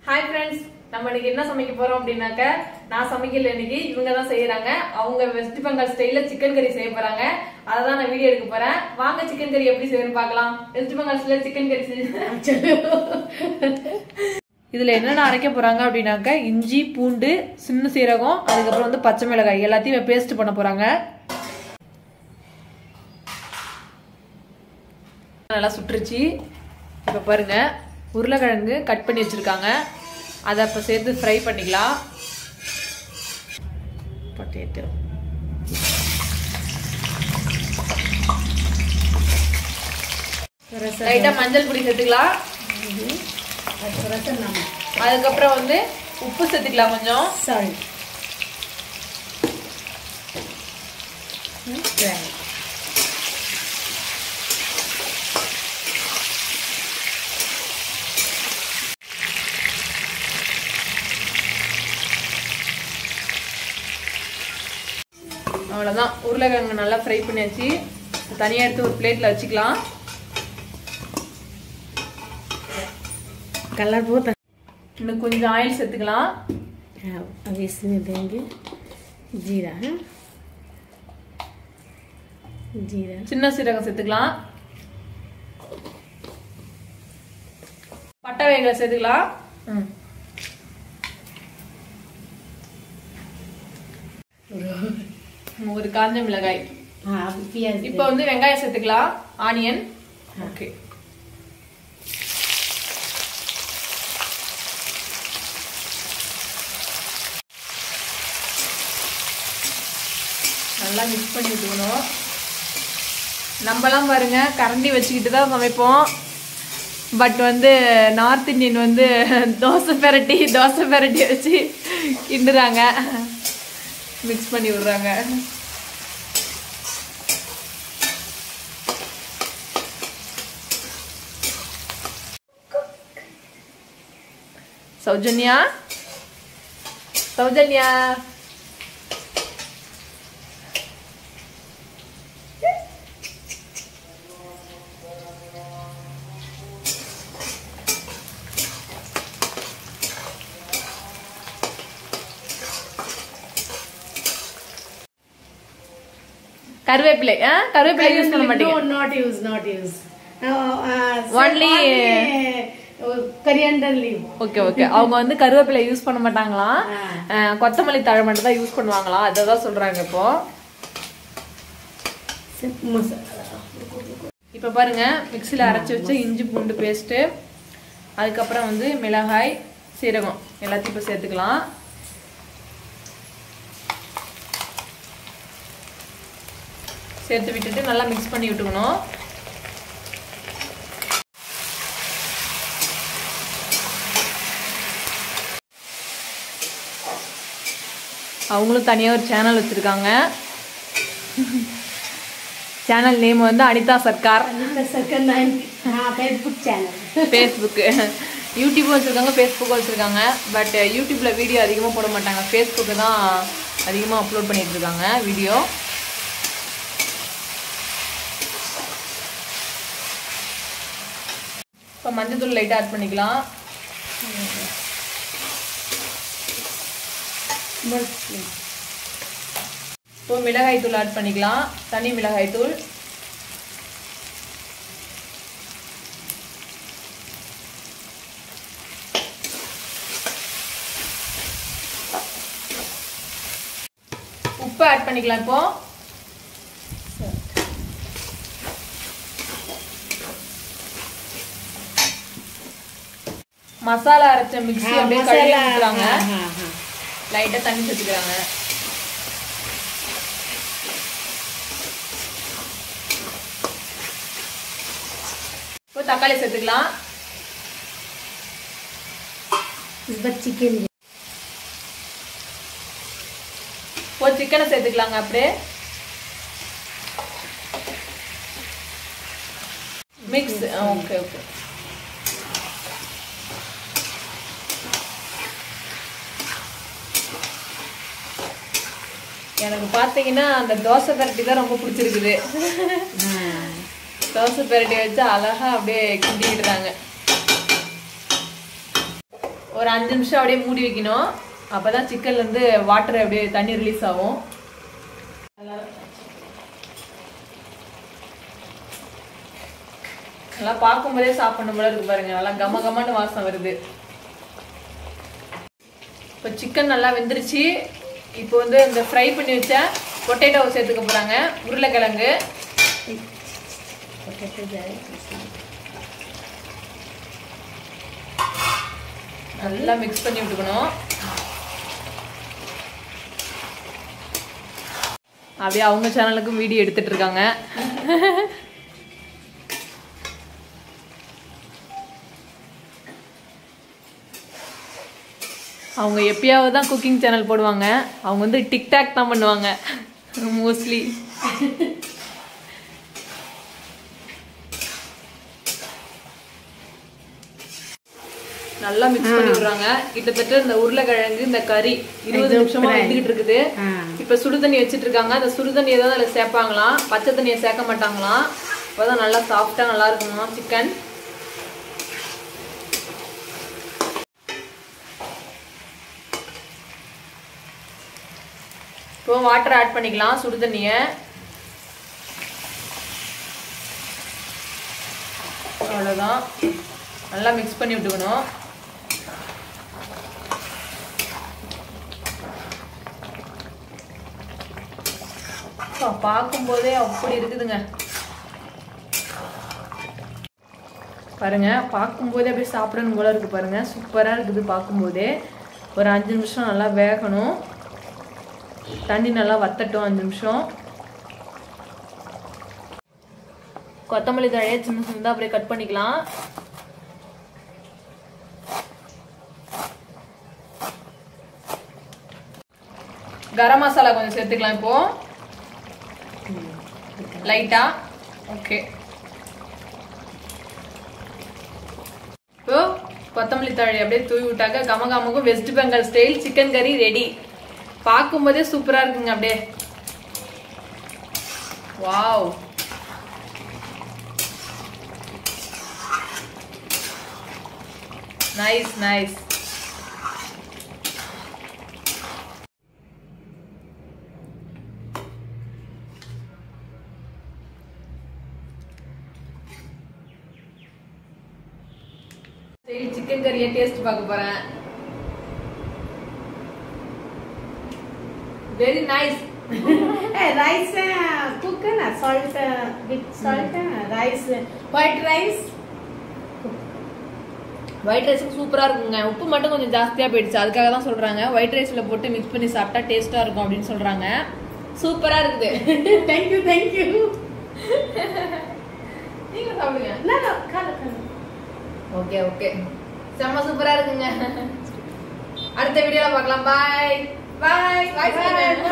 Hi friends நம்ம இன்னைக்கு என்ன சமைக்க போறோம் அப்படின்னாக்க நான் சமைக்கல இன்னைக்கு இவங்க தான் செய்யறாங்க அவங்க வெஸ்ட் பெங்கால் ஸ்டைல்ல சிக்கன் கறி செய்ய போறாங்க அதை தான் நான் வீடியோ எடுக்க போறேன் வாங்க சிக்கன் கறி எப்படி செய்யணும்னு பார்க்கலாம் வெஸ்ட் பெங்கால் ஸ்டைல சிக்கன் கறி செஞ்சு இதுல என்னென்ன அரைக்க போறாங்க அப்படின்னாக்க இஞ்சி பூண்டு சின்ன சீரகம் அதுக்கப்புறம் வந்து பச்சை மிளகாய் எல்லாத்தையும் பேஸ்ட் பண்ண போறாங்க நல்லா சுட்டுருச்சு இப்போ பாருங்க உருளைக்கிழங்கு கட் பண்ணி வச்சிருக்காங்க அதை அப்போ சேர்த்து ஃப்ரை பண்ணிக்கலாம் பொட்டேட்டோ லைட்டாக மஞ்சள் பொடி சேர்த்துக்கலாம் அதுக்கப்புறம் வந்து உப்பு சேர்த்துக்கலாம் கொஞ்சம் Sorry. அவ்வளோதான் உருளைக்கிழங்கு நல்லா ஃப்ரை பண்ணியாச்சு தனியாக எடுத்து ஒரு பிளேட்டில் வச்சுக்கலாம் कलर बहुत இன்னும் கொஞ்சம் ஆயில் சேர்த்துக்கலாம் हाँ, अब इसमें देंगे जीरा है जीरा சின்ன சீரகம் சேர்த்துக்கலாம் பட்டை வேகலை சேர்த்துக்கலாம் ம். ஒரு காஞ்ச மிளகாய் हाँ अब प्याज இப்போ வந்து வெங்காயம் சேர்த்துக்கலாம் ஆனியன் ஓகே நல்லா மிக்ஸ் பண்ணி விட்டுக்கணும் நம்மலாம் பாருங்க கரண்டி வச்சுக்கிட்டு தான் சமைப்போம் பட் வந்து நார்த் இந்தியன் வந்து தோசை பெரட்டி தோசை பெரட்டி வச்சு கிண்டுறாங்க மிக்ஸ் பண்ணி விடுறாங்க சௌஜன்யா சௌஜன்யா கருவேப்பிலை ஆ கருவேப்பிலை யூஸ் பண்ண மாட்டீங்க No, not use, not use. Uh, uh, Only- uh, coriander leaf. Okay okay அவங்க வந்து கருவேப்பிலை யூஸ் பண்ண மாட்டாங்களாம் அஹ், கொத்தமல்லி தழை மட்டும் தான் யூஸ் பண்ணுவாங்களாம் அதை தான் சொல்றாங்க இப்போ Sip masala. இப்போ பாருங்க மிக்சியில் அரைச்சி வச்ச இஞ்சி பூண்டு பேஸ்ட்டு அதுக்கப்புறம் வந்து மிளகாய் சீரகம் எல்லாத்தையும் இப்போ சேர்த்துக்கலாம் சேர்த்து விட்டுட்டு நல்லா மிக்ஸ் பண்ணி விட்டுக்கணும் அவங்களும் தனியாக ஒரு சேனல் வச்சுருக்காங்க சேனல் நேம் வந்து Anita Sarkar Anita Sarkar nine. हाँ Facebook channel. ஃபேஸ்புக்கு யூடியூப் வச்சுருக்காங்க ஃபேஸ்புக் வச்சுருக்காங்க பட் யூடியூப்பில் வீடியோ அதிகமாக போட மாட்டாங்க ஃபேஸ்புக்கு தான் அதிகமாக அப்லோட் பண்ணிட்டு இருக்காங்க வீடியோ இப்போ மஞ்சத்தூள் லைட்டாக ஆட் பண்ணிக்கலாம் இப்போ மிளகாய் தூள் ஆட் பண்ணிக்கலாம் தனி மிளகாய் தூள் உப்பு ஆட் பண்ணிக்கலாம் இப்போ மசாலா அரைச்ச மிக்ஸி हाँ, அப்படியே கழுவி मसाला ஊத்துறாங்க हाँ, हाँ, हाँ. லைட்டா தண்ணி சேர்த்துக்கிறாங்க இப்போ தக்காளி சேர்த்துக்கலாம் इस बार चिकन இப்போ சிக்கனை சேர்த்துக்கலாங்க அப்படியே மிக்ஸ் ஓகே ஓகே எனக்கு பார்த்தீங்கன்னா அந்த தோசை பரட்டி தான் ரொம்ப பிடிச்சிருக்குது தோசை பரட்டி வச்சு அழகா அப்படியே கிண்டிக்கிட்டுறாங்க ஒரு அஞ்சு நிமிஷம் அப்படியே மூடி வைக்கணும் அப்பதான் சிக்கன்ல இருந்து வாட்டர் அப்படியே தண்ணி ரிலீஸ் ஆகும் நல்லா பார்க்கும்போதே சாப்பிடணும் போல இருக்கு பாருங்க நல்லா கம கமன்னு வாசம் வருது இப்போ சிக்கன் நல்லா வெந்துருச்சு இப்போ வந்து இந்த ஃப்ரை பண்ணி வச்ச பொட்டேட்டோவை சேர்த்துக்க போறாங்க உருளைக்கிழங்கு potato જાય நல்லா மிக்ஸ் பண்ணி விட்டுக்கணும் அப்படியே அவங்க சேனலுக்கும் வீடியோ எடுத்துட்டு இருக்காங்க அவங்க எப்பயாவது தான் குக்கிங் சேனல் போடுவாங்க அவங்க வந்து டிக்டாக் தான் பண்ணுவாங்க மோஸ்ட்லி நல்லா மிக்ஸ் பண்ணி விடுறாங்க கிட்டத்தட்ட இந்த உருளைக்கிழங்கு இந்த கறி இருபது நிமிஷமா வந்துகிட்டு இருக்குது ஆ இப்ப சுடு தண்ணி வச்சிட்டு இருக்காங்க அந்த சுடு தண்ணி ஏதாவது அதுல சேர்ப்பாங்களாம் பச்சை தண்ணியை சேர்க்க மாட்டாங்களாம் அப்பதான் நல்லா சாஃப்டா நல்லா இருக்குமா சிக்கன் இப்போ வாட்டர் ஆட் பண்ணிக்கலாம் சுடு தண்ணியை அவ்வளோதான் நல்லா மிக்ஸ் பண்ணி விட்டுக்கணும் அப்பா, பார்க்கும்போதே அப்படி இருக்குதுங்க பாருங்க பார்க்கும்போதே அப்படியே சாப்பிடணும் போல இருக்கு பாருங்க சூப்பரா இருக்குது பார்க்கும்போதே ஒரு அஞ்சு நிமிஷம் நல்லா வேகணும் தண்ணி நல்லா வத்தட்டும் அஞ்சு நிமிஷம் கொத்தமல்லி தழையை சின்ன சின்னதாக அப்படியே கட் பண்ணிக்கலாம் கரம் மசாலா கொஞ்சம் சேர்த்துக்கலாம் இப்போ லைட்டா ஓகே இப்போ கொத்தமல்லி தழை அப்படியே தூவி விட்டாக்க கம கமக்கும் வெஸ்ட் பெங்கால் ஸ்டைல் சிக்கன் கறி ரெடி பார்க்கும்போதே சூப்பரா இருக்குங்க அப்படியே வாவ் நைஸ் நைஸ் சரி சிக்கன் கறியை டேஸ்ட் பார்க்க போறேன் very nice Eh, rice uh, cook na salt uh, with salt uh, rice uh, white rice white ரைஸுக்கு சூப்பரா இருக்குங்க உப்பு மட்டும் கொஞ்சம் ஜாஸ்தியா போயிடுச்சு அதுக்காக தான் சொல்றாங்க ஒயிட் ரைஸ்ல போட்டு மிக்ஸ் பண்ணி சாப்பிட்டா டேஸ்டா இருக்கும் அப்படின்னு சொல்றாங்க சூப்பரா இருக்குது thank you thank you நீங்க சாப்பிடுங்க no no kala kala okay okay செம்ம சூப்பரா இருக்குங்க அடுத்த வீடியோல பார்க்கலாம் பாய் பாய் பாய்